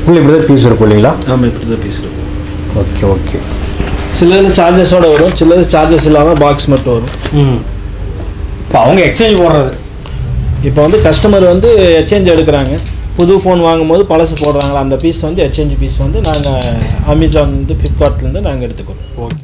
உள்ள இப்படி தான் பீஸ் இருக்கும் இல்லைங்களா ஆமாம் இப்படி தான் பீஸ் இருக்கும் ஓகே ஓகே சிலது சார்ஜஸோட வரும் சிலது சார்ஜஸ் இல்லாமல் பாக்ஸ் மட்டும் வரும் ம் இப்போ அவங்க எக்ஸ்சேஞ்ச் போடுறது இப்போ வந்து கஸ்டமர் வந்து எக்ஸ்சேஞ்ச் எடுக்கிறாங்க புது ஃபோன் வாங்கும்போது பழசு போடுறாங்களா அந்த பீஸ் வந்து எக்ஸ்சேஞ்ச் பீஸ் வந்து நாங்கள் அமேசான் வந்து ஃப்ளிப்கார்ட்லேருந்து நாங்கள் எடுத்துக்கிறோம் okay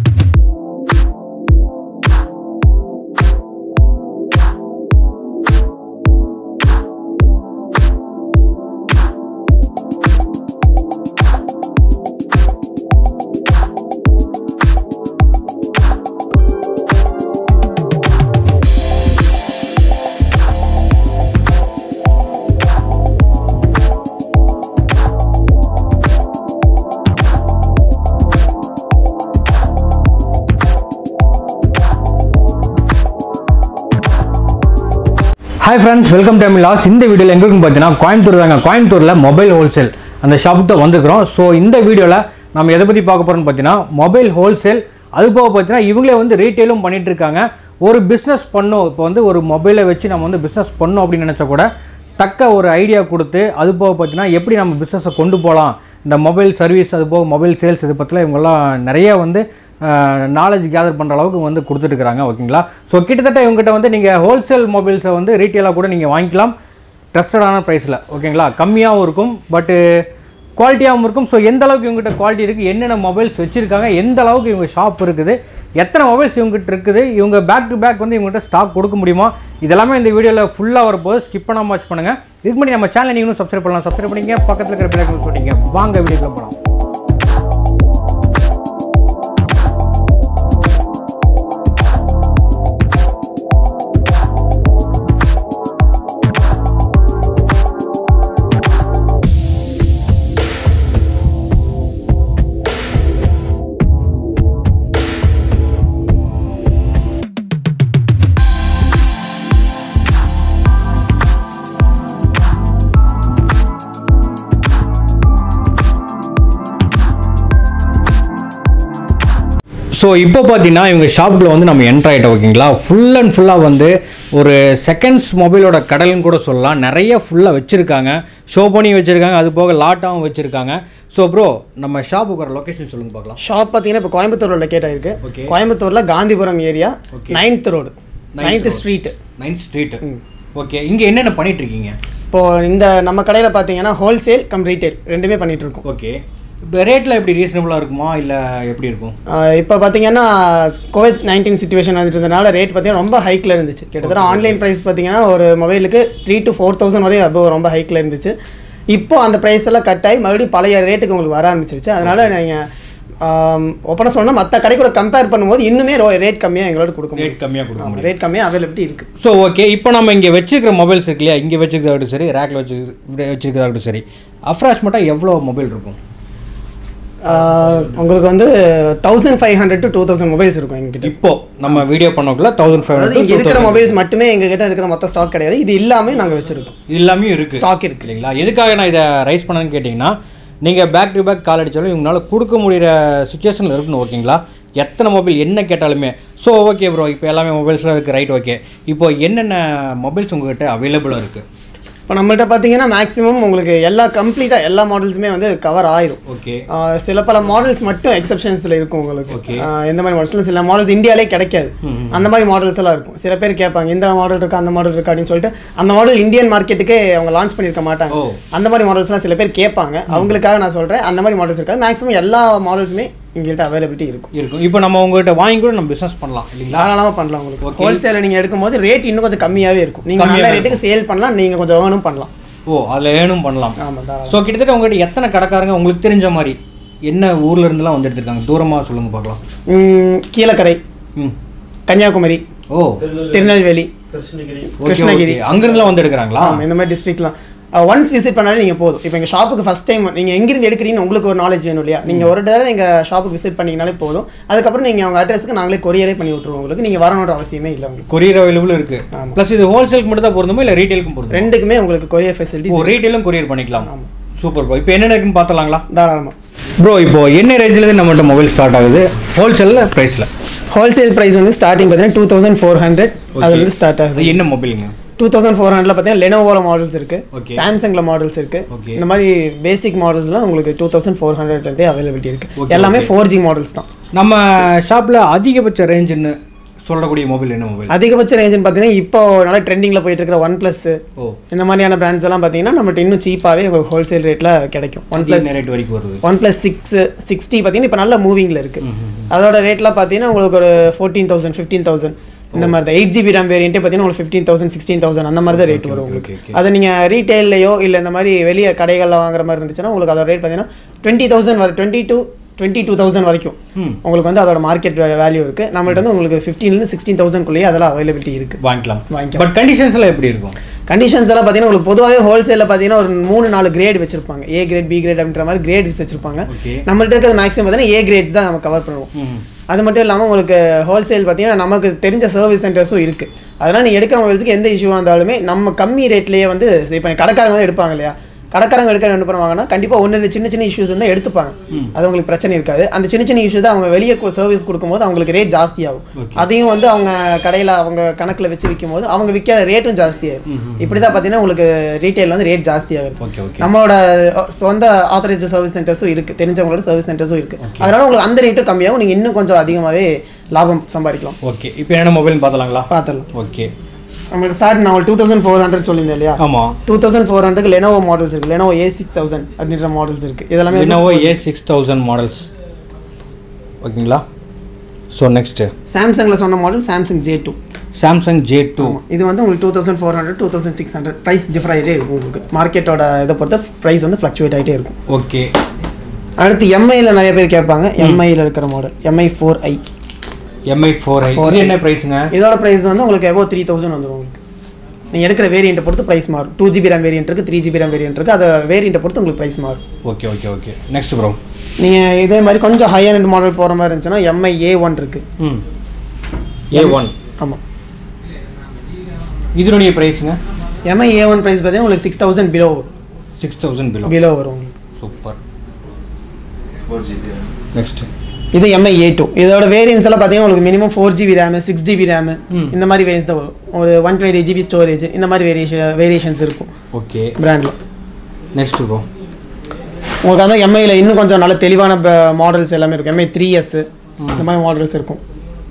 hi friends welcome time loss இந்த வீடியோவில் எங்கே இருக்குன்னு பார்த்தீங்கன்னா கோயம்புத்தூர் தாங்க கோயம்புத்தூரில் மொபைல் ஹோல்சேல் அந்த ஷாப்புக்கு தான் வந்திருக்கிறோம் ஸோ இந்த வீடியோவில் நம்ம எதை பற்றி பார்க்க போகிறோம்னு பார்த்தீங்கன்னா மொபைல் ஹோல்சேல் அது போக பார்த்தீங்கன்னா இவங்களே வந்து ரீட்டெயிலும் பண்ணிட்டு இருக்காங்க ஒரு பிஸ்னஸ் பண்ணோம் இப்போ வந்து ஒரு மொபைலை வச்சு நம்ம வந்து பிஸ்னஸ் பண்ணோம் அப்படின்னு நினச்சா கூட தக்க ஒரு ஐடியா கொடுத்து அது போக பார்த்தீங்கன்னா எப்படி நம்ம பிஸ்னஸை கொண்டு போகலாம் இந்த மொபைல் சர்வீஸ் அது போக மொபைல் சேல்ஸ் இது பற்றிலாம் இவங்கெல்லாம் நிறைய வந்து நாலேஜ் கேதர் பண்ணுற அளவுக்கு வந்து கொடுத்துட்ருக்காங்க ஓகேங்களா ஸோ கிட்டத்தட்ட இவங்ககிட்ட வந்து நீங்கள் ஹோல்சேல் மொபைல்ஸை வந்து ரீட்டெயிலாக கூட நீங்கள் வாங்கிக்கலாம் ட்ரஸ்டடான ப்ரைஸில் ஓகேங்களா கம்மியாகவும் இருக்கும் பட்டு குவாலிட்டியாகவும் இருக்கும் ஸோ எந்த அளவுக்கு இவங்ககிட்ட குவாலிட்டி இருக்குது என்னென்ன மொபைல்ஸ் வச்சுருக்காங்க எந்த அளவுக்கு இவங்க ஷாப் இருக்குது எத்தனை மொபைல்ஸ் இவங்ககிட்ட இருக்குது இவங்க பேக் டு பேக் வந்து இவங்ககிட்ட ஸ்டாக் கொடுக்க முடியுமா இதெல்லாமே இந்த வீடியோவில் ஃபுல்லாக வரப்போது ஸ்கிப் பண்ணாமல் வாட்ச் பண்ணுங்கள் இதுக்கு முன்னாடி நம்ம சேனல் நீங்களும் சப்ஸ்கிரைப் பண்ணலாம் சப்ஸ்கிரைப் பண்ணிங்க பக்கத்தில் இருக்கிற பிள்ளைங்க போட்டிங்க வாங்க வீடியோக்குள்ள போகலாம் ஸோ இப்போ பார்த்தீங்கன்னா இவங்க ஷாப்புக்குள்ள வந்து நம்ம என்ட்ரு ஆகிட்டோம் ஓகேங்களா ஃபுல் அண்ட் ஃபுல்லாக வந்து ஒரு செகண்ட்ஸ் மொபைலோட கடல்னு கூட சொல்லலாம் நிறைய ஃபுல்லாக வச்சுருக்காங்க ஷோ பண்ணி வச்சுருக்காங்க அது போக லாட்டாகவும் வச்சுருக்காங்க ஸோ ப்ரோ நம்ம ஷாப்புக்கு வர லொக்கேஷன் சொல்லுங்க பார்க்கலாம் ஷாப் பார்த்தீங்கன்னா இப்போ கோயம்புத்தூர்ல லொக்கேட் ஆயிருக்கு Okay. கோயம்புத்தூர்ல Gandhipuram area Okay. Ninth road ninth street ninth street okay இங்கே என்னென்ன பண்ணிட்டு இருக்கீங்க இப்போ இந்த நம்ம கடையில் பார்த்தீங்கன்னா ஹோல்சேல் கம் ரீட்டைல் ரெண்டுமே பண்ணிட்டு இருக்கோம் ஓகே இப்போ ரேட்டில் எப்படி ரீசனபுளாக இருக்குமா இல்லை எப்படி இருக்கும் ஆஹ் இப்போ பார்த்தீங்கன்னா கோவிட் நைன்டீன் சுச்சுவேஷன் வந்துட்டு இருந்தனால ரேட் பார்த்தீங்கன்னா ரொம்ப ஹைக்கில் இருந்துச்சு கிட்டத்தட்ட ஆன்லைன் ப்ரைஸ் பார்த்தீங்கன்னா ஒரு மொபைலுக்கு த்ரீ to ஃபோர் தௌசண்ட் வரையும் above ரொம்ப ஹைக்கில் இருந்துச்சு இப்போ அந்த ப்ரைஸ் எல்லாம் கட் ஆகி மறுபடியும் பழைய ரேட்டுக்கு உங்களுக்கு வர ஆரம்பிச்சிருச்சு அதனால நீங்கள் ஓப்பனாக சொன்னால் மற்ற கடை கூட கம்பேர் பண்ணும்போது இன்னுமே ரேட் கம்மியாக எங்களோட கொடுக்க முடியும் ரேட் கம்மியாக கொடுக்க முடியும் ரேட் கம்மியாக அவைலபிலிட்டி இருக்குது ஸோ ஓகே இப்போ நம்ம இங்கே வச்சிருக்கிற மொபைல்ஸ் இருக்கு இல்லையா இங்கே வச்சிருக்கிறதாகட்டும் சரி ரேக்கில் வச்சு வச்சிருக்கிறதாகட்டும் சரி அஃப்ராஷ் மட்டும் எவ்வளோ மொபைல் இருக்கும் ஆஹ் உங்களுக்கு வந்து thousand five hundred to two thousand mobiles இருக்கும் எங்ககிட்ட இப்போ நம்ம வீடியோ பண்ணக்குள்ள தௌசண்ட் ஃபைவ் அதாவது இங்கே இருக்கிற மொபைல்ஸ் மட்டுமே எங்ககிட்ட இருக்கிற மொத்த ஸ்டாக் கிடையாது இது எல்லாமே நாங்கள் வச்சிருக்கோம் எல்லாமே இருக்கு ஸ்டாக் இருக்கு இல்லைங்களா எதுக்காக நான் இதை ரைஸ் பண்ணேன்னு கேட்டிங்கன்னா நீங்கள் பேக் டு பேக் கால் அடித்தாலும் இவங்களால கொடுக்க முடிகிற சுச்சுவேஷனில் இருக்கணும் ஓகேங்களா எத்தனை மொபைல் என்ன கேட்டாலுமே ஸோ ஓகே ப்ரோ இப்போ எல்லாமே மொபைல்ஸ்லாம் இருக்குது ரைட் ஓகே இப்போ என்னென்ன மொபைல்ஸ் உங்ககிட்ட அவைலபிளாக இருக்குது இப்போ நம்மள்ட்ட பார்த்தீங்கன்னா மேக்ஸிமம் உங்களுக்கு எல்லா கம்ப்ளீட்டாக எல்லா மாடல்ஸுமே வந்து கவர் ஆயிரும் ஓகே ஆஹ் சில பல மாடல்ஸ் மட்டும் எக்ஸப்ஷன்ஸில் இருக்கும் உங்களுக்கு Okay. ஆஹ் எந்த மாதிரி மாடல்ஸ்லாம் சில மாடல்ஸ் இந்தியாவிலே கிடைக்காது அந்த மாதிரி மாடல்ஸ் எல்லாம் இருக்கும் சில பேர் கேட்பாங்க இந்த மாடல் இருக்கா அந்த மாடல் இருக்கா அப்படின்னு சொல்லிட்டு அந்த மாடல் இந்தியன் மார்க்கெட்டுக்கே அவங்க லான்ச் பண்ணியிருக்க மாட்டாங்க ஓ. அந்த மாதிரி மாடல்ஸ்லாம் சில பேர் கேட்பாங்க அவங்களுக்காக நான் சொல்கிறேன் அந்த மாதிரி மாடல்ஸ் இருக்காது மேக்ஸிமம் எல்லா மாடல்ஸுமே எங்கள்கிட்ட அவைலபிலிட்டி இருக்கும் இருக்கும் இப்போ நம்ம உங்ககிட்ட வாங்கி கூட நம்ம பிஸ்னஸ் பண்ணலாம் இல்லைங்களா தாராளமாக பண்ணலாம் உங்களுக்கு ஹோல்சேலில் நீங்கள் எடுக்கும்போது ரேட் இன்னும் கொஞ்சம் கம்மியாகவே இருக்கும் நீங்கள் நல்ல கம்மியாவே ரேட்டுக்கு சேல் பண்ணலாம் நீங்கள் கொஞ்சம் வேணும் பண்ணலாம் ஓ அதில் ஏனும் பண்ணலாம் ஆமாம் தாராளம் ஸோ கிட்டத்தட்ட உங்ககிட்ட எத்தனை கடைக்காரங்க உங்களுக்கு தெரிஞ்ச மாதிரி என்ன ஊர்ல இருந்துலாம் வந்து எடுத்திருக்காங்க தூரமாக சொல்லுங்க பார்க்கலாம் ம், கீழக்கரை ம் கன்னியாகுமரி ஓ திருநெல்வேலி கிருஷ்ணகிரி ஓகே கிருஷ்ணகிரி. ஓகே அங்கிருந்துலாம் வந்து எடுக்கிறாங்களா ஆமாம் இந்த மாதிரி டிஸ்ட்ரிக்ட்லாம் ஒன்ஸ் விசிட் பண்ணாலே நீங்கள் போதும் இப்போ எங்கள் ஷாப்புக்கு ஃபஸ்ட் டைம் நீங்கள் எங்கிருந்து எடுக்கிறீங்கன்னு உங்களுக்கு ஒரு நாலேஜ் வேணும் இல்லையா நீங்கள் ஒரு தடவை எங்கள் ஷாப்புக்கு விசிட் பண்ணீங்கனாலே போதும் அதுக்கப்புறம் நீங்கள் அவங்க அட்ரஸுக்கு நாங்களே கொரியரே பண்ணி விட்ருவோம் உங்களுக்கு நீங்கள் வரணுன்ற அவசியமே இல்லை உங்களுக்கு கொரியர் அவைலபிள் இருக்கு ப்ளஸ் இது ஹோல்சேலுக்கு மட்டும் தான் பொருந்துமா இல்லை ரீட்டெயிலுக்கும் பொருந்தும் ரெண்டுக்குமே உங்களுக்கு கொரியர் ஓ ஃபெசிலிட்டிஸ் ரீட்டெயிலும் கொரியர் பண்ணிக்கலாம் சூப்பர் ப்ரோ இப்போ என்னென்ன இருக்குன்னு பார்த்தலாங்களா தாராளமாக ப்ரோ இப்போ என்ன ரேஞ்சிலேருந்து நம்மகிட்ட மொபைல் ஸ்டார்ட் ஆகுது ஹோல்சேலில் ப்ரைஸில் ஹோல்சேல் ப்ரைஸ் வந்து ஸ்டார்டிங் பார்த்தீங்கன்னா டூ தௌசண்ட் ஃபோர் ஹண்ட்ரட் அதுலேருந்து ஸ்டார்ட் ஆகுது அது என்ன மொபைலுங்க டூ தௌசண்ட் ஃபோர் ஹண்ட்ரட்ல பார்த்தீங்கன்னா லெனோவோல மாடல்ஸ் இருக்கு Okay. சாம்சங்ல மாடல்ஸ் இருக்கு Okay. இந்த மாதிரி பேசிக் மாடல்ஸ்லாம் உங்களுக்கு டூ தௌசண்ட் ஃபோர் ஹண்ட்ரட்லேருந்தே அவைலபிலிட்டி இருக்கு Okay, எல்லாமே ஃபோர் ஜி மாடல்ஸ் தான் நம்ம ஷாப்பில் அதிகபட்ச ரேஞ்சுன்னு சொல்லக்கூடிய மொபைல் என்ன மொபைல் அதிகபட்ச ரேஞ்சுன்னு பார்த்தீங்கன்னா இப்போ நல்லா ட்ரெண்டிங்கில் போயிட்டு இருக்கிற ஒன் ப்ளஸ் ஓ இந்த மாதிரியான பிராண்ட்ஸ் எல்லாம் பார்த்தீங்கன்னா நம்மகிட்ட இன்னும் சீப்பாகவே உங்களுக்கு ஹோல்சேல் ரேட்டில் கிடைக்கும் ஒன் ப்ளஸ் என்ன ரேட் வரைக்கும் வருது ஒன் ப்ளஸ் சிக்ஸ் சிக்ஸ்டி பார்த்தீங்கன்னா இப்போ நல்ல மூவிங்கில் இருக்குது அதோட ரேட்லாம் பார்த்தீங்கன்னா உங்களுக்கு ஒரு ஃபோர்டீன் தௌசண்ட் ஃபிஃப்டீன் தௌசண்ட் இந்த மாதிரி தான் எயிட் ஜிபி ரேம் வேரியன்ட்டே பார்த்தீங்கன்னா உங்களுக்கு ஃபிஃப்டீன் தௌசண்ட் சிக்ஸ்டீன் தௌசண்ட் அந்த மாதிரி தான் ரேட் வரும் உங்களுக்கு okay, அதை நீங்கள் ரீட்டைல்லையோ இல்லை இந்த மாதிரி வெளியே கடைகளில் வாங்குற மாதிரி இருந்துச்சுன்னா உங்களுக்கு அதோட ரேட் பார்த்தீங்கன்னா டுவெண்ட்டி தௌசண்ட் வரை twenty two twenty two thousand வரைக்கும் ம். உங்களுக்கு வந்து அதோட மார்க்கெட் வேல்யூ இருக்குது நம்மள்ட்ட வந்து உங்களுக்கு ஃபிஃப்டீன்லேருந்து சிக்ஸ்டீன் தௌசண்ட்குள்ளேயே அதெல்லாம் அவைலபிலிட்டி இருக்குது வாங்கிக்கலாம் வாங்கிக்கலாம். பட் கண்டிஷன்ஸ் எல்லாம் எப்படி இருக்கும் கண்டிஷன்ஸ் எல்லாம் பார்த்தீங்கன்னா உங்களுக்கு பொதுவாகவே ஹோல்சேலில் பார்த்தீங்கன்னா ஒரு மூணு நாலு கிரேட் வச்சிருப்பாங்க ஏ கிரேட் பி கிரேட் அப்படின்ற மாதிரி கிரேட்ஸ் வச்சிருப்பாங்க Okay. நம்மள்ட்ட இருக்கிறது மேக்ஸிமம் பார்த்தீங்கன்னா ஏ கிரேட்ஸ் தான் நம்ம கவர் பண்ணுவோம் ம் அது மட்டும் இல்லாமல் உங்களுக்கு ஹோல்சேல் பார்த்தீங்கன்னா நமக்கு தெரிஞ்ச சர்வீஸ் சென்டர்ஸும் இருக்குது அதனால் நீ எடுக்கிற மொபைல்ஸுக்கு எந்த இஷ்யூவாக இருந்தாலுமே நம்ம கம்மி ரேட்லேயே வந்து இப்போ கடைக்காரங்க வந்து எடுப்பாங்க இல்லையா கடைக்காரங்க எடுக்க என்ன பண்ணுவாங்கன்னா கண்டிப்பாக ஒன்று ரெண்டு சின்ன சின்ன இஷ்யூஸ் இருந்தால் எடுத்துப்பாங்க அது உங்களுக்கு பிரச்சனை இருக்காது அந்த சின்ன சின்ன இஷ்யூஸ் தான் அவங்க வெளியே சர்வீஸ் கொடுக்கும்போது அவங்களுக்கு ரேட் ஜாஸ்தியாகும் அதையும் வந்து அவங்க கடையில் அவங்க கணக்கில் வச்சு விற்கும் போது அவங்க விற்கிற ரேட்டும் ஜாஸ்தியாகும் இப்படி தான் பார்த்தீங்கன்னா உங்களுக்கு ரீட்டைல் வந்து ரேட் ஜாஸ்தியாகும் ஓகே ஓகே நம்மளோட அஹ், சொந்த ஆத்தரைஸ்டு சர்வீஸ் சென்டர்ஸும் இருக்குது தெரிஞ்சவங்களோட சர்வீஸ் சென்டர்ஸும் இருக்குது அதனால உங்களுக்கு அந்த ரேட்டும் கம்மியாகும் நீங்கள் இன்னும் கொஞ்சம் அதிகமாகவே லாபம் சம்பாதிக்கலாம் ஓகே இப்போ என்ன மொபைல் பார்த்தலாங்களா பார்த்துடலாம் ஓகே நம்மளுக்கு ஸ்டார்ட் நான் டூ தௌசண்ட் ஃபோர் ஹண்ட்ரட் சொல்லியிருந்தேன் இல்லையா ஆமாம் two thousand four hundred Lenovo models இருக்குது லெனோவோ ஏ சிக்ஸ் தௌசண்ட் அப்படின்ற மாடல்ஸ் இருக்குது இதெல்லாமே Lenovo A six thousand models ஓகேங்களா ஸோ நெக்ஸ்ட்டு சாம்சங்கில் சொன்ன model Samsung J two Samsung J two இது வந்து உங்களுக்கு two thousand four hundred two thousand six hundred price differ ஆகிட்டே இருக்கும் உங்களுக்கு மார்க்கெட்டோட இதை பொறுத்த ப்ரைஸ் வந்து ஃப்ளக்சுவேட் ஆகிட்டே இருக்கும் ஓகே அடுத்து எம்ஐயில் நிறைய பேர் கேட்பாங்க எம்ஐயில் இருக்கிற model MI four I MI four I இது என்ன ப்ரைஸுங்க இதோட ப்ரைஸ் வந்து உங்களுக்கு எபோ த்ரீ தௌசண்ட் வந்துடும் உங்களுக்கு நீங்கள் எடுக்கிற வேரியண்ட்டை பொறுத்து ப்ரைஸ் மாறும் டூ ஜிபி ரேம் வேரியன்ட் இருக்குது த்ரீ ஜிபி ரேம் வேரியன்ட் இருக்குது அதை வேரியண்ட்டை பொறுத்து உங்களுக்கு ப்ரைஸ் மாறும் okay okay okay next bro நீங்கள் இதே மாதிரி கொஞ்சம் ஹை அண்ட் மாடல் போகிற மாதிரி இருந்துச்சுன்னா எம்ஐ ஏ ஒன் இருக்குது ம் ஏ ஒன் ஆமாம் இதனுடைய ப்ரைஸுங்க எம்ஐ ஏ ஒன் ப்ரைஸ் பார்த்தீங்கன்னா உங்களுக்கு சிக்ஸ் தௌசண்ட் பிலோ வரும் சிக்ஸ் தௌசண்ட் பிலோ பிலோ வரும் உங்களுக்கு சூப்பர் ஃபோர் ஜிபி நெக்ஸ்ட் இது எம்ஐ ஏ டூ இதோட வேரியன்ஸ் எல்லாம் பார்த்தீங்கன்னா உங்களுக்கு minimum four GB RAM six GB RAM ம். இந்த மாதிரி வேரியன்ஸ் தான் வரும் ஒரு ஒன் டுவெண்ட்டி ஜிபி ஸ்டோரேஜ் இந்த மாதிரி வேரியேஷன் வேரியேஷன்ஸ் இருக்கும் ஓகே பிராண்டில் நெக்ஸ்ட் ப்ரோ உங்களுக்கு வந்து எம்ஐயில் இன்னும் கொஞ்சம் நல்ல தெளிவான மாடல்ஸ் எல்லாமே இருக்கும் எம்ஐ த்ரீ எஸ் இந்த மாதிரி மாடல்ஸ் இருக்கும்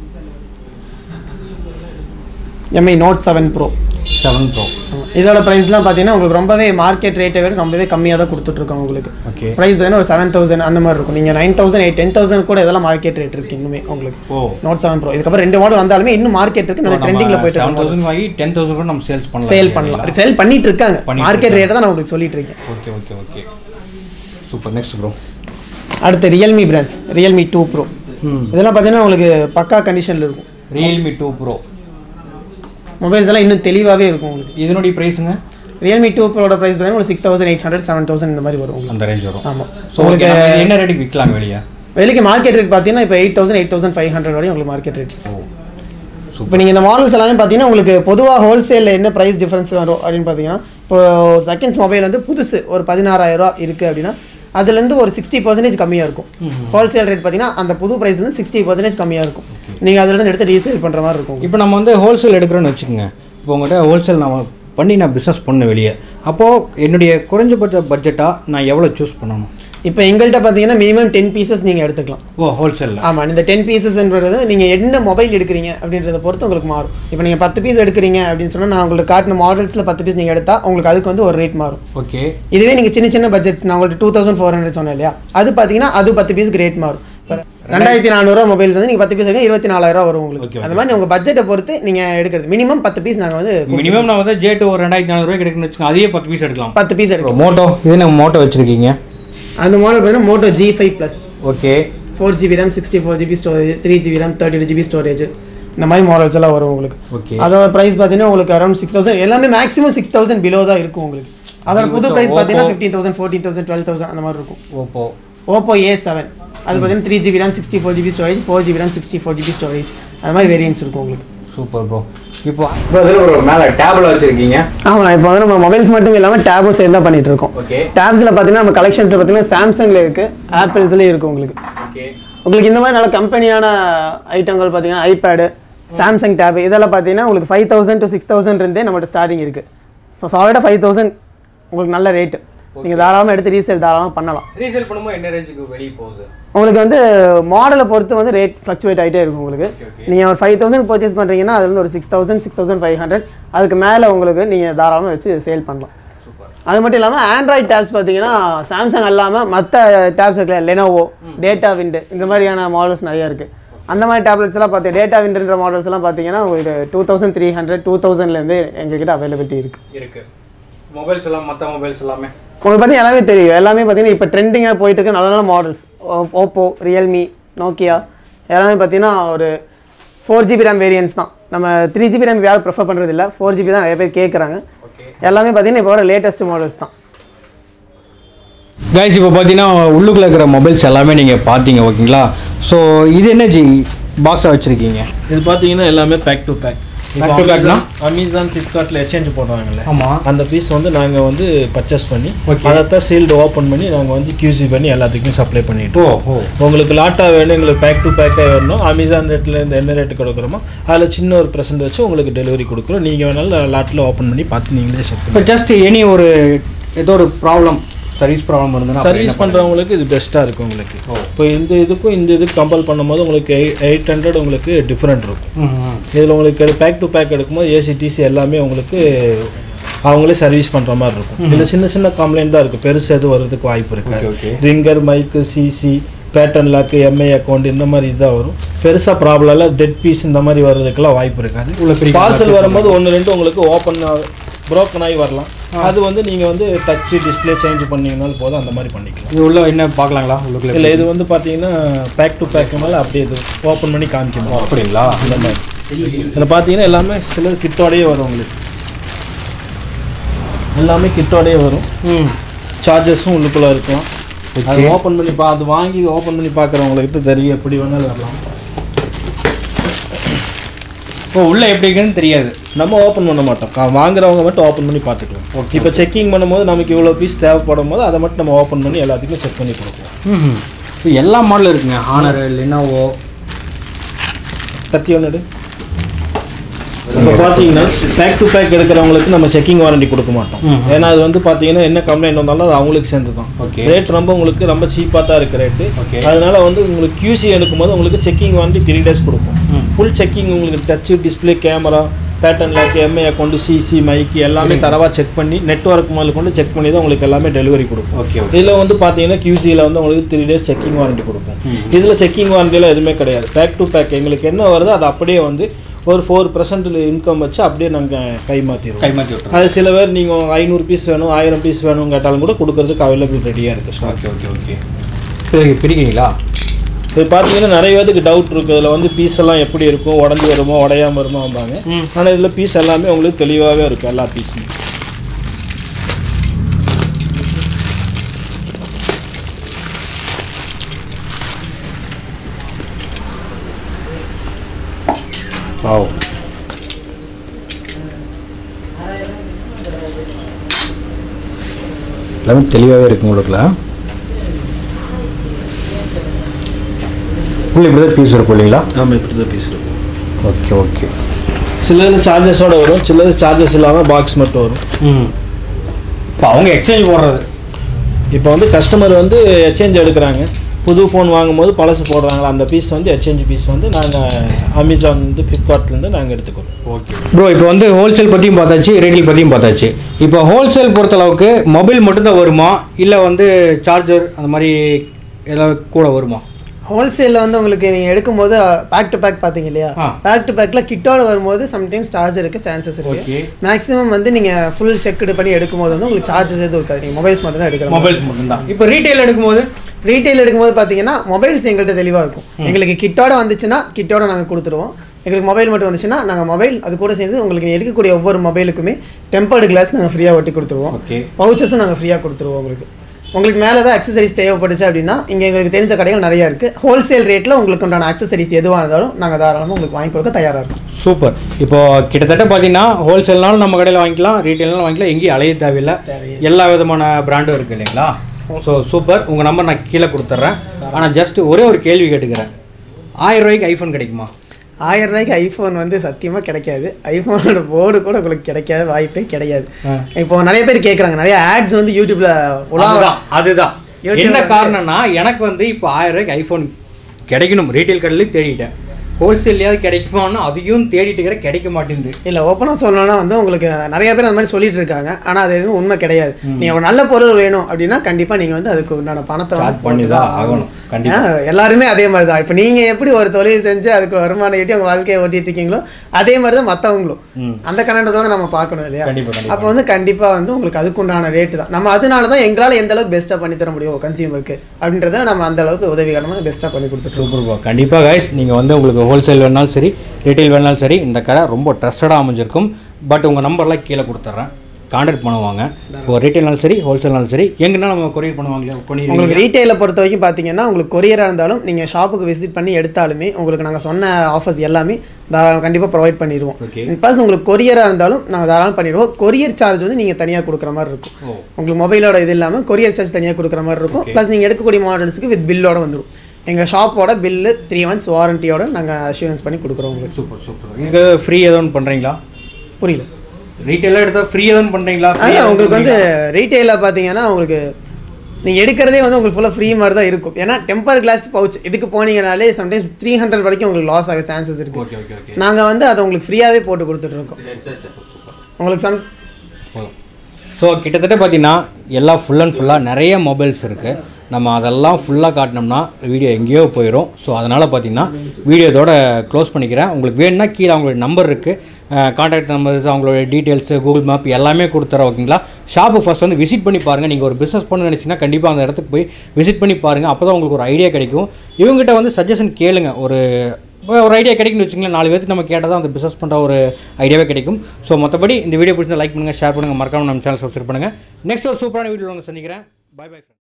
MI note seven pro seven pro இதோட ப்ரைஸ்லாம் பார்த்தீங்கன்னா உங்களுக்கு ரொம்பவே மார்க்கெட் ரேட்டை விட ரொம்பவே கம்மியாக தான் கொடுத்துட்ருக்கோம் உங்களுக்கு ஓகே ப்ரைஸ் பார்த்தீங்கன்னா ஒரு செவன் தௌசண்ட் அந்த மாதிரி இருக்கும் நீங்கள் nine thousand eight ten thousand கூட இதெல்லாம் மார்க்கெட் ரேட் இருக்குது இன்னுமே உங்களுக்கு ஓ நோட் செவன் ப்ரோ இதுக்கப்புறம் ரெண்டு மாடல் வந்தாலுமே இன்னும் மார்க்கெட் இருக்குது நல்ல ட்ரெண்டிங்கில் போயிட்டு செவன் தௌசண்ட் இருக்கு வாங்கி டென் தௌசண்ட் கூட நம்ம சேல்ஸ் பண்ணலாம் சேல் பண்ணலாம் சேல் பண்ணிட்டு இருக்காங்க பண்ணிட்டு மார்க்கெட் ரேட்டை தான் நான் உங்களுக்கு சொல்லிட்டு இருக்கேன் okay okay okay super next bro அடுத்து Realme brands Realme two pro ம் இதெல்லாம் பார்த்தீங்கன்னா உங்களுக்கு பக்கா கண்டிஷனில் இருக்கும் ரியல்மி டூ ப்ரோ மொபைல்ஸ் எல்லாம் இன்னும் தெளிவாகவே இருக்கும் உங்களுக்கு இதனுடைய ப்ரைஸுங்க ரியல்மி டூ ப்ரோட ப்ரைஸ் பார்த்தீங்கன்னா ஒரு six thousand eight hundred seven thousand இந்த மாதிரி வரும் உங்களுக்கு அந்த ரேஞ்ச் வரும் ஆமாம் ஸோ உங்களுக்கு என்ன ரேட்டுக்கு விற்கலாம் வெளியே வெளிக்கு மார்க்கெட் ரேட் பார்த்தீங்கன்னா இப்போ eight thousand eight thousand five hundred வரையும் உங்களுக்கு மார்க்கெட் ரேட் ஓ இப்போ நீங்கள் இந்த மாடல்ஸ் எல்லாமே பார்த்தீங்கன்னா உங்களுக்கு பொதுவாக ஹோல்சேலில் என்ன ப்ரைஸ் டிஃபரன்ஸ் வரும் அப்படின்னு பார்த்தீங்கன்னா இப்போ செகண்ட்ஸ் மொபைல் வந்து புதுசு ஒரு பதினாறாயிரரூவா இருக்குது அப்படின்னா அதுலேருந்து ஒரு சிக்ஸ்டி பர்சன்டேஜ் கம்மியாக இருக்கும் ஹோல்சேல் ரேட் பார்த்தீங்கன்னா அந்த புது ப்ரைஸ் வந்து சிக்ஸ்டி பர்சன்டேஜ் கம்மியாக இருக்கும் நீங்கள் அதுலேருந்து எடுத்து ரீசேல் பண்ணுற மாதிரி இருக்கும் இப்போ நம்ம வந்து ஹோல்சேல் எடுக்கிறோன்னு வச்சுக்கோங்க இப்போ உங்கள்கிட்ட ஹோல்சேல் நான் பண்ணி நான் பிஸ்னஸ் பண்ண வெளியே அப்போது என்னுடைய குறைஞ்சபட்ச பட்ஜெட்டாக நான் எவ்வளோ சூஸ் பண்ணணும் இப்போ எங்கள்கிட்ட பார்த்தீங்கன்னா மினிமம் டென் பீசஸ் நீங்கள் எடுத்துக்கலாம் ஓ ஹோல்சேலில் ஆமாம் இந்த டென் பீசஸ்ன்றது நீங்கள் என்ன மொபைல் எடுக்கிறீங்க அப்படின்றத பொறுத்து உங்களுக்கு மாறும் இப்போ நீங்கள் பத்து பீஸ் எடுக்கிறீங்க அப்படின்னு சொன்னால் நான் உங்களுக்கு காட்டின மாடல்ஸில் பத்து பீஸ் நீங்கள் எடுத்தால் உங்களுக்கு அதுக்கு வந்து ஒரு ரேட் மாறும் ஓகே இதுவே நீங்கள் சின்ன சின்ன பட்ஜெட்ஸ் நான் உங்களுக்கு டூ தௌசண்ட் ஃபோர் ஹண்ட்ரட் சொன்னேன் இல்லையா அது பார்த்தீங்கன்னா அது பத்து பீஸ்க்கு ரேட் மாறும் இப்போ ரெண்டாயிரத்தி நானூறுரூவா மொபைல்ஸ் வந்து நீங்கள் பத்து பீஸ் எடுக்க இருபத்தி நாலாயிரம் வரும் Okay, உங்களுக்கு okay. அந்த மாதிரி உங்கள் பட்ஜெட்டை பொறுத்து நீங்கள் எடுக்கிறது மினிமம் பத்து பீஸ் நாங்கள் வந்து மினிமம் நான் வந்து ஜே டூ ஒரு ரெண்டாயிரத்தி நானூறுரூவா கிடைக்குன்னு வச்சுக்கோங்க அதையே பத்து பீஸ் எடுக்கலாம் பத்து பீஸ் எடுக்கிறோம் மோட்டோ இது நம்ம மோட்டோ வச்சுருக்கீங்க அந்த மாடல் பார்த்தீங்கன்னா Moto G five plus okay four GB RAM sixty four GB storage three GB RAM thirty two GB storage இந்த மாதிரி மாடல்ஸ் எல்லாம் வரும் உங்களுக்கு ஓகே அதோட ப்ரைஸ் பார்த்தீங்கன்னா உங்களுக்கு அரௌண்ட் சிக்ஸ் தௌசண்ட் எல்லாமே மேக்ஸிமம் சிக்ஸ் தௌசண்ட் பிலோ தான் இருக்கும் உங்களுக்கு அதோட புது அதிகபட்சம் ப்ரைஸ் பார்த்தீங்கன்னா Oppo. Fifteen thousand fourteen thousand twelve thousand அந்த மாதிரி இருக்கும் ஓப்போ ஓப்போ ஏ செவன் அது பார்த்தீங்கன்னா three GB RAM sixty four GB storage four GB RAM sixty four GB storage அது மாதிரி வேரியன்ஸ் இருக்கும் உங்களுக்கு சூப்பர் ப்ரோ இப்போ இப்போ அதில் ஒரு மேலே டேபிள் வச்சுருக்கீங்க ஆமாம் இப்போ வந்து நம்ம மொபைல்ஸ் மட்டும் இல்லாமல் டேபும் சேர்ந்து தான் பண்ணிட்டு இருக்கோம் ஓகே டேப்ஸில் பார்த்தீங்கன்னா நம்ம கலெக்ஷன்ஸில் பார்த்தீங்கன்னா சாம்சங்கில் இருக்குது ஆப்பிள்ஸ்லேயும் இருக்குது உங்களுக்கு ஓகே உங்களுக்கு இந்த மாதிரி நல்ல கம்பெனியான ஐட்டங்கள் பார்த்தீங்கன்னா ஐபேடு சாம்சங் டேப் இதெல்லாம் பார்த்தீங்கன்னா உங்களுக்கு five thousand to six thousand இருந்தே நம்மகிட்ட ஸ்டார்டிங் இருக்குது ஸோ சாலிடாக ஃபைவ் தௌசண்ட் உங்களுக்கு நல்ல ரேட்டு நீங்கள் தாராளமாக எடுத்து ரீசேல் தாராளமாக பண்ணலாம் ரீசேல் பண்ணும்போது என்ன ரேஞ்சுக்கு வெளியே போகுது உங்களுக்கு வந்து மாடலை பொறுத்து வந்து ரேட் ஃப்ளக்சுவேட் ஆகிட்டே இருக்கும் உங்களுக்கு நீங்கள் ஒரு ஃபைவ் தௌசண்ட் பர்ச்சேஸ் பண்ணுறீங்கன்னா அது வந்து ஒரு six thousand six thousand five hundred அதுக்கு மேலே உங்களுக்கு நீங்கள் தாராளமாக வச்சு சேல் பண்ணலாம் அது மட்டும் இல்லாமல் ஆண்ட்ராய்ட் டேப்ஸ் பார்த்தீங்கன்னா சாம்சங் இல்லாமல் மற்ற டேப்ஸ் இருக்குல்ல லெனோவோ டேட்டா விண்டு இந்த மாதிரியான மாடல்ஸ் நிறையா இருக்குது அந்த மாதிரி டேப்லெட்ஸ் எல்லாம் பார்த்து டேட்டா விண்டுன்ற மாடல்ஸ் எல்லாம் பார்த்தீங்கன்னா உங்களுக்கு two thousand three hundred two தௌசண்ட்லேருந்து எங்ககிட்ட அவைலபிலிட்டி இருக்குது இருக்கு மொபைல்ஸ் எல்லாம் மற்ற மொபைல்ஸ் எல்லாமே உங்களுக்கு பார்த்தீங்கன்னா எல்லாமே தெரியும் எல்லாமே பார்த்தீங்கன்னா இப்போ ட்ரெண்டிங்காக போயிட்டு இருக்க நல்ல நல்ல மாடல்ஸ் ஓப்போ ரியல்மி நோக்கியா எல்லாமே பார்த்தீங்கன்னா ஒரு ஃபோர் ஜிபி ரேம் வேரியன்ஸ் தான் நம்ம த்ரீ ஜிபி ரேம் யாரும் ப்ரிஃபர் பண்ணுறது இல்லை ஃபோர் ஜிபி தான் நிறைய பேர் கேட்குறாங்க எல்லாமே பார்த்தீங்கன்னா இப்போ வர லேட்டஸ்ட் மாடல்ஸ் தான் கைஸ் இப்போ பார்த்தீங்கன்னா உள்ளுக்குள்ள இருக்கிற மொபைல்ஸ் எல்லாமே நீங்கள் பார்த்தீங்க ஓகேங்களா ஸோ இது என்ன ஜி பாக்ஸாக வச்சுருக்கீங்க இது பார்த்தீங்கன்னா எல்லாமே back to back Pack to pack னா? அமேசான் ஃப்ளிப்கார்ட்டில் எக்ஸ்சேஞ்ச் போடுறாங்கல்ல ஆமாம் அந்த பீஸ் வந்து நாங்கள் வந்து பர்ச்சேஸ் பண்ணி Okay. அதைத்தான் சீல்டு ஓப்பன் பண்ணி நாங்கள் வந்து QC பண்ணி எல்லாத்துக்கும் சப்ளை பண்ணிட்டு ஓ ஓ உங்களுக்கு லாட்டாக வேணும் எங்களுக்கு பேக் டு பேக்காக வேணும் அமேசான் ரேட்டில் இருந்து என்ன ரேட்டு கொடுக்குறோமோ அதில் சின்ன ஒரு ப்ரெசென்ட் வச்சு உங்களுக்கு டெலிவரி கொடுக்குறோம் நீங்கள் வேணாலும் லாட்டில் ஓப்பன் பண்ணி பார்த்து நீங்களே செக் இப்போ ஜஸ்ட் எனி ஒரு ஏதோ ஒரு ப்ராப்ளம் சர்வீஸ் ப்ராப்ளம் இருந்ததுன்னா சர்வீஸ் பண்ணுறவங்களுக்கு இது பெஸ்ட்டாக இருக்கும் உங்களுக்கு இப்போ இந்த இதுக்கும் இந்த இதுக்கு கம்பேர் பண்ணும்போது உங்களுக்கு எயிட் ஹண்ட்ரட் உங்களுக்கு டிஃப்ரெண்ட் இருக்கும் இதில் உங்களுக்கு பேக் டு பேக் எடுக்கும்போது ஏசி டிசி எல்லாமே உங்களுக்கு அவங்களே சர்வீஸ் பண்ணுற மாதிரி இருக்கும் இதில் சின்ன சின்ன கம்ப்ளைண்ட் தான் இருக்குது பெருசு எதுவும் வர்றதுக்கு வாய்ப்பு Okay, okay. இருக்கு ringer mic CC pattern lock MI account இந்த மாதிரி இதாக வரும் பெருசாக ப்ராப்ளம் இல்லை டெட் பீஸ் இந்த மாதிரி வர்றதுக்கெல்லாம் வாய்ப்பு உள்ள இருக்காது பெரிய பார்சல் வரும்போது ஒன்று ரெண்டு உங்களுக்கு ஓப்பன் broken ஆகி வரலாம் அது வந்து நீங்கள் வந்து டச் டிஸ்ப்ளே சேஞ்ச் பண்ணீங்கனாலும் போதும் அந்த மாதிரி பண்ணிக்கலாம் இது உள்ள என்ன பார்க்கலாங்களா உள்ளுக்குள்ள இல்லை இது வந்து பார்த்தீங்கன்னா பேக் டு பேக் மேலே அப்படியே இது ஓப்பன் பண்ணி காமிக்கணும் அப்படிங்களா இந்த மாதிரி இதில் பார்த்தீங்கன்னா எல்லாமே சில கிட்டோடயே வரும் உங்களுக்கு எல்லாமே கிட்டோடயே வரும் ம் சார்ஜஸும் உள்ளுக்குள்ளே இருக்கலாம் அது ஓப்பன் பண்ணி பா அது வாங்கி ஓப்பன் பண்ணி பார்க்குறவங்களுக்கு தெரியும் எப்படி வேணாலும் வரலாம் இப்போ உள்ள எப்படி இருக்குன்னு தெரியாது நம்ம ஓப்பன் பண்ண மாட்டோம் கா- வாங்குறவங்க மட்டும் ஓப்பன் பண்ணி பார்த்துக்கலாம் இப்போ செக்கிங் பண்ணும்போது நமக்கு இவ்வளோ பீஸ் தேவைப்படும் போது அதை மட்டும் நம்ம ஓப்பன் பண்ணி எல்லாத்துக்கும் செக் பண்ணி கொடுப்போம் ம் இப்போ எல்லா மாடலும் இருக்குங்க ஹானர் லெனோவோ கத்தி ஒன்று இப்போ பார்த்தீங்கன்னா பேக் டு பேக் எடுக்கிறவங்களுக்கு நம்ம செக்கிங் வாரண்டி கொடுக்க மாட்டோம் ஏன்னா அது வந்து பார்த்தீங்கன்னா என்ன கம்ப்ளைண்ட் வந்தாலும் அது அவங்களுக்கு சேர்ந்து தான் Okay. ரேட் ரொம்ப உங்களுக்கு ரொம்ப சீப்பாக தான் இருக்கு ரேட்டு Okay. அதனால வந்து உங்களுக்கு QC எடுக்கும்போது உங்களுக்கு செக்கிங் வாரண்டி த்ரீ டேஸ் கொடுப்போம் ஃபுல் செக்கிங் உங்களுக்கு touch display camera pattern lock MI account CC mic எல்லாமே தரவாக செக் பண்ணி நெட்ஒர்க் முதல்ல கொண்டு செக் பண்ணி தான் உங்களுக்கு எல்லாமே டெலிவரி கொடுப்போம் ஓகே ஓகே இதில் வந்து பார்த்தீங்கன்னா QC-ல வந்து உங்களுக்கு த்ரீ டேஸ் செக்கிங் வாரண்டி கொடுப்போம் இதில் செக்கிங் வாரண்டிலாம் எதுவுமே கிடையாது பேக் டு பேக் எங்களுக்கு என்ன வருதோ அது அப்படியே வந்து ஒரு ஃபோர் பர்சன்ட் இன்கம் வச்சு அப்படியே நாங்கள் கை மாற்றிடுவோம் கை மாற்றி விட்டுறோம் அது சில பேர் நீங்கள் ஐநூறு பீஸ் வேணும் ஆயிரம் பீஸ் வேணும் கேட்டாலும் கூட கொடுக்கறதுக்கு அவைலபிள் ரெடியாக இருக்குது ஸ்டாக் ஓகே ஓகே ஓகே சரி பிரிக்கிறீங்களா இது பார்த்தீங்கன்னா நிறைய பேருக்கு டவுட் இருக்குது இதில் வந்து பீஸ் எல்லாம் எப்படி இருக்கும் உடஞ்சி வருமோ உடையாம வருமோம்பாங்க ஆனால் இதில் பீஸ் எல்லாமே உங்களுக்கு தெளிவாகவே இருக்கும் எல்லா பீஸுமே வாவ் எல்லாமே தெளிவாகவே இருக்கு உங்களுக்குல உள்ள இப்படி தான் பீஸ் இருக்கும் இல்லைங்களா ஆமாம் இப்படி தான் பீஸ் இருக்கும் ஓகே ஓகே சிலது சார்ஜஸோட வரும் சிலது சார்ஜஸ் இல்லாமல் பாக்ஸ் மட்டும் வரும் ம் இப்போ அவங்க எக்ஸ்சேஞ்ச் போடுறது இப்போ வந்து கஸ்டமர் வந்து எக்ஸ்சேஞ்ச் எடுக்கிறாங்க புது ஃபோன் வாங்கும்போது பழசு போடுறாங்களா அந்த பீஸ் வந்து எக்ஸ்சேஞ்ச் பீஸ் வந்து நாங்கள் அமேசான் வந்து ஃப்ளிப்கார்ட்லேருந்து நாங்கள் எடுத்துக்கிறோம் ஓகே ப்ரோ இப்போ வந்து ஹோல்சேல் பற்றியும் பார்த்தாச்சு ரீட்டைல் பற்றியும் பார்த்தாச்சு இப்போ ஹோல்சேல் பொறுத்தளவுக்கு மொபைல் மட்டும்தான் வருமா இல்லை வந்து சார்ஜர் அந்த மாதிரி ஏதாவது கூட வருமா ஹோல்சேலில் வந்து உங்களுக்கு நீங்கள் எடுக்கும்போது பேக் டு பேக் பார்த்தீங்க இல்லையா ஆ. பேக் டு பேக்கில் கிட்டோட வரும்போது சம்டைம்ஸ் சார்ஜ் இருக்க சான்சஸ் இருக்கு Okay. மேக்ஸிமம் வந்து நீங்கள் ஃபுல் செக்டு பண்ணி எடுக்கும்போது வந்து உங்களுக்கு சார்ஜஸ் எதுவும் இருக்காது நீங்கள் மொபைல்ஸ் மட்டும் தான் எடுக்கிற மாதிரி மொபைல்ஸ் மட்டும்தான் இப்போ ரீட்டைல் எடுக்கும்போது ரீட்டைல் எடுக்கும்போது பார்த்தீங்கன்னா மொபைல்ஸ் எங்கள்கிட்ட தெளிவாக இருக்கும் எங்களுக்கு கிட்டோட வந்துச்சுன்னா கிட்டோட நாங்கள் கொடுத்துருவோம் எங்களுக்கு மொபைல் மட்டும் வந்துச்சுன்னா நாங்கள் மொபைல் அது கூட சேர்ந்து உங்களுக்கு எடுக்கக்கூடிய ஒவ்வொரு மொபைலுக்குமே டெம்பர்டு கிளாஸ் நாங்கள் ஃப்ரீயாக ஒட்டி கொடுத்துருவோம் ஓகே பவுச்சஸும் நாங்கள் ஃப்ரீயாக கொடுத்துருவோம் உங்களுக்கு உங்களுக்கு மேலே தான் அக்சசரிஸ் தேவைப்பட்டுச்சு அப்படின்னா இங்கே எங்களுக்கு தெரிஞ்ச கடைகள் நிறையா இருக்குது ஹோல்சேல் ரேட்டில் உங்களுக்கு உண்டான அக்சசரிஸ் எதுவாக இருந்தாலும் நாங்கள் தாராளமாக உங்களுக்கு வாங்கி கொடுக்க தயாராக இருக்கோம் சூப்பர் இப்போ கிட்டத்தட்ட பார்த்தீங்கன்னா ஹோல்சேல்னாலும் நம்ம கடையில் வாங்கிக்கலாம் ரீட்டைல்னாலும் வாங்கிக்கலாம் எங்கேயும் அலைய தேவையில்லை எல்லா விதமான பிராண்டும் இருக்குது இல்லைங்களா ஸோ சூப்பர் உங்கள் நம்பர் நான் கீழே கொடுத்துட்றேன் ஆனால் ஜஸ்ட் ஒரே ஒரு கேள்வி கேட்டுக்கிறேன் ஆயிரம் ரூபாய்க்கு ஐஃபோன் கிடைக்குமா ஆயிரம் ரூபாய்க்கு ஐஃபோன் வந்து சத்தியமாக கிடைக்காது ஐஃபோனோட போர்டு கூட உங்களுக்கு கிடைக்காத வாய்ப்பே கிடையாது இப்போ நிறைய பேர் கேட்குறாங்க நிறைய ஆட்ஸ் வந்து யூடியூப்ல உலா அதுதான் அதுதான் YouTube என்ன வந்து- காரணம்னா எனக்கு வந்து இப்போ ஆயிரம் ரூபாய்க்கு ஐஃபோன் கிடைக்கணும் ரீட்டைல் கடையிலையும் தேடிட்டேன் ஹோல்சேல்லையாவது கிடைக்குமான்னு அதையும் தேடிட்டு இருக்கிற கிடைக்க மாட்டேங்குது இல்லை ஓப்பனாக சொல்லணும்னா வந்து உங்களுக்கு நிறைய பேர் அந்த மாதிரி சொல்லிட்டு இருக்காங்க ஆனால் அது எதுவும் உண்மை கிடையாது நீங்கள் ஒரு நல்ல பொருள் வேணும் அப்படின்னா கண்டிப்பாக நீங்கள் வந்து அதுக்கு உண்டான பணத்தை Charge வந்து பண்ணி தான் ஆகணும். கண்டிப்பா. ஏன்னா, எல்லாருமே அதே மாதிரி தான் இப்போ நீங்கள் எப்படி ஒரு தொழில் செஞ்சு அதுக்கு வருமானம் ஈட்டி உங்கள் வாழ்க்கையை ஓட்டிட்டு இருக்கீங்களோ அதே மாதிரி தான் மற்றவங்களும் அந்த கண்ணோட்டத்தோட நம்ம பார்க்கணும் இல்லையா கண்டிப்பா, கண்டிப்பா. அப்போ வந்து கண்டிப்பாக வந்து உங்களுக்கு அதுக்குண்டான ரேட்டு தான் நம்ம அதனால தான் எங்களால் எந்த அளவுக்கு பெஸ்ட்டாக பண்ணி தர முடியும் கன்சியூமருக்கு அப்படின்றத நம்ம அந்த அளவுக்கு உதவிகரமாக பெஸ்ட்டாக பண்ணி கொடுத்துருக்கோம் சூப்பர் ப்ரோ கண்டிப்பாக கைஸ் நீங்கள் வந்து உங்களுக்கு ஹோல்சேல் வேணாலும் சரி ரீட்டைல் வேணாலும் சரி இந்த கடை ரொம்ப ட்ரஸ்டடாக அமைஞ்சிருக்கும் பட் உங்கள் நம்பர்லாம் கீழே கொடுத்துட்றேன் கான்டாக்ட் பண்ணுவாங்க இப்போ ரீட்டைல்னாலும் சரி ஹோல்சேல்னாலும் சரி எங்கன்னா நம்ம கொரியர் பண்ணுவாங்களே பண்ணிடுவீங்க உங்களுக்கு ரீட்டைலை பொறுத்த வரைக்கும் பார்த்தீங்கன்னா உங்களுக்கு கொரியராக இருந்தாலும் நீங்கள் ஷாப்புக்கு விசிட் பண்ணி எடுத்தாலுமே உங்களுக்கு நாங்கள் சொன்ன ஆஃபர்ஸ் எல்லாமே தாராளம் கண்டிப்பாக ப்ரொவைட் பண்ணிடுவோம் Okay. ப்ளஸ் உங்களுக்கு கொரியராக இருந்தாலும் நாங்கள் தாராளம் பண்ணிடுவோம் கொரியர் சார்ஜ் வந்து நீங்கள் தனியாக கொடுக்குற மாதிரி இருக்கும் ஓ. உங்களுக்கு மொபைலோட இது இல்லாமல் கொரியர் சார்ஜ் தனியாக கொடுக்குற மாதிரி இருக்கும் ப்ளஸ் நீங்கள் எடுக்கக்கூடிய மாடல்ஸுக்கு வித் பில்லோட வந்துடும் எங்கள் ஷாப்போட பில்லு த்ரீ மந்த்ஸ் வாரண்டியோட நாங்கள் அஷூரன்ஸ் பண்ணி கொடுக்குறோம் உங்களுக்கு சூப்பர் சூப்பர் இங்கே ஃப்ரீ எதுவும் பண்ணுறீங்களா புரியல ரீட்டைலாக எடுத்தால் ஃப்ரீ எதுவும் பண்ணுறீங்களா அதான் உங்களுக்கு வந்து ரீட்டெயிலில் பார்த்தீங்கன்னா உங்களுக்கு நீங்கள் எடுக்கிறதே வந்து உங்களுக்கு ஃபுல்லாக ஃப்ரீ மாதிரி தான் இருக்கும் ஏன்னா டெம்பர் கிளாஸ் பவுச் இதுக்கு போனீங்கனாலே சம்டைம்ஸ் த்ரீ ஹண்ட்ரட் வரைக்கும் உங்களுக்கு லாஸ் ஆக சான்சஸ் இருக்குது ஓகே ஓகே ஓகே நாங்கள் வந்து அதை உங்களுக்கு ஃப்ரீயாகவே போட்டு கொடுத்துட்ருக்கோம் உங்களுக்கு சம் போதும் ஸோ கிட்டத்தட்ட பார்த்தீங்கன்னா எல்லாம் ஃபுல் அண்ட் ஃபுல்லாக நிறைய மொபைல்ஸ் இருக்குது நம்ம அதெல்லாம் ஃபுல்லாக காட்டினோம்னா வீடியோ எங்கேயோ போயிடும் ஸோ அதனால் பார்த்தீங்கன்னா வீடியோ இதோட க்ளோஸ் பண்ணிக்கிறேன் உங்களுக்கு வேணும்னா கீழே அவங்களோட நம்பர் இருக்குது கான்டாக்ட் நம்பர்ஸ் அவங்களோட டீட்டெயில்ஸு கூகுள் மேப் எல்லாமே கொடுத்துறேன் ஓகேங்களா ஷாப்பு ஃபஸ்ட் வந்து விசிட் பண்ணி பாருங்கள் நீங்கள் ஒரு பிஸ்னஸ் பண்ண நினச்சிங்கன்னா கண்டிப்பாக அந்த இடத்துக்கு போய் விசிட் பண்ணி பாருங்கள் அப்போ தான் உங்களுக்கு ஒரு ஐடியா கிடைக்கும் இவங்ககிட்ட வந்து சஜஷன் கேளுங்க ஒரு ஒரு ஐடியா கிடைக்கும்னு வச்சுங்களேன் நாலு பேருக்கு நம்ம கேட்டால் தான் அந்த பிஸ்னஸ் பண்ணுற ஒரு ஐடியாவே கிடைக்கும் ஸோ மற்றபடி இந்த வீடியோ பிடிச்சா லைக் பண்ணுங்கள் ஷேர் பண்ணுங்கள் மறக்காம நம்ம சேனல் சப்ஸ்கிரைப் பண்ணுங்கள் நெக்ஸ்ட் ஒரு சூப்பரான வீடியோவில் வந்து சந்திக்கிறேன் பை பை